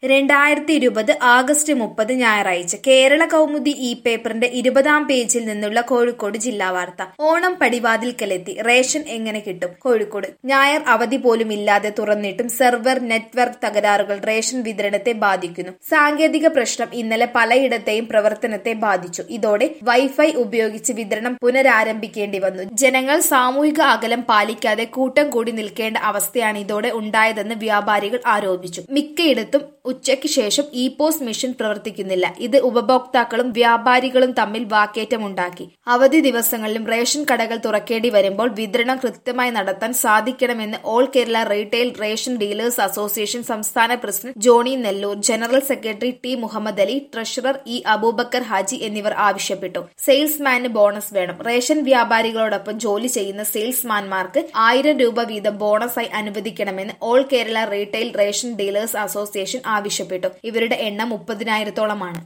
രണ്ടായിരത്തി ഇരുപത് ആഗസ്റ്റ് മുപ്പത് ഞായറാഴ്ച കേരള കൗമുദി ഇ പേപ്പറിന്റെ ഇരുപതാം പേജിൽ നിന്നുള്ള കോഴിക്കോട് ജില്ലാ വാർത്ത ഓണം പടിവാതിൽക്കലെത്തി റേഷൻ എങ്ങനെ കിട്ടും കോഴിക്കോട് ഞായർ അവധി പോലും ഇല്ലാതെ തുറന്നിട്ടും സെർവർ നെറ്റ്വർക്ക് തകരാറുകൾ റേഷൻ വിതരണത്തെ ബാധിക്കുന്നു സാങ്കേതിക പ്രശ്നം ഇന്നലെ പലയിടത്തെയും പ്രവർത്തനത്തെ ബാധിച്ചു ഇതോടെ വൈഫൈ ഉപയോഗിച്ച് വിതരണം പുനരാരംഭിക്കേണ്ടി വന്നു ജനങ്ങൾ സാമൂഹിക അകലം പാലിക്കാതെ കൂട്ടം കൂടി നിൽക്കേണ്ട അവസ്ഥയാണ് ഇതോടെ ഉണ്ടായതെന്ന് വ്യാപാരികൾ ആരോപിച്ചു മിക്കയിടത്തും ഉച്ചയ്ക്ക് ശേഷം ഇ പോസ്റ്റ് മെഷീൻ പ്രവർത്തിക്കുന്നില്ല ഇത് ഉപഭോക്താക്കളും വ്യാപാരികളും തമ്മിൽ വാക്കേറ്റമുണ്ടാക്കി അവധി ദിവസങ്ങളിലും റേഷൻ കടകൾ തുറക്കേണ്ടി വരുമ്പോൾ വിതരണം കൃത്യമായി നടത്താൻ സാധിക്കണമെന്ന് all Kerala retail ration dealers association സംസ്ഥാന president Johny Nellore general secretary T Muhammad Ali treasurer E Aboobacker Haji എന്നിവർ ആവശ്യപ്പെട്ടു സെയിൽസ്മാന് ബോണസ് വേണം റേഷൻ വ്യാപാരികളോടൊപ്പം ജോലി ചെയ്യുന്ന സെയിൽസ്മാൻമാർക്ക് ആയിരം രൂപ വീതം ബോണസായി അനുവദിക്കണമെന്ന് all Kerala retail ration dealers association ആവശ്യപ്പെട്ടു ഇവരുടെ എണ്ണം മുപ്പതിനായിരത്തോളമാണ്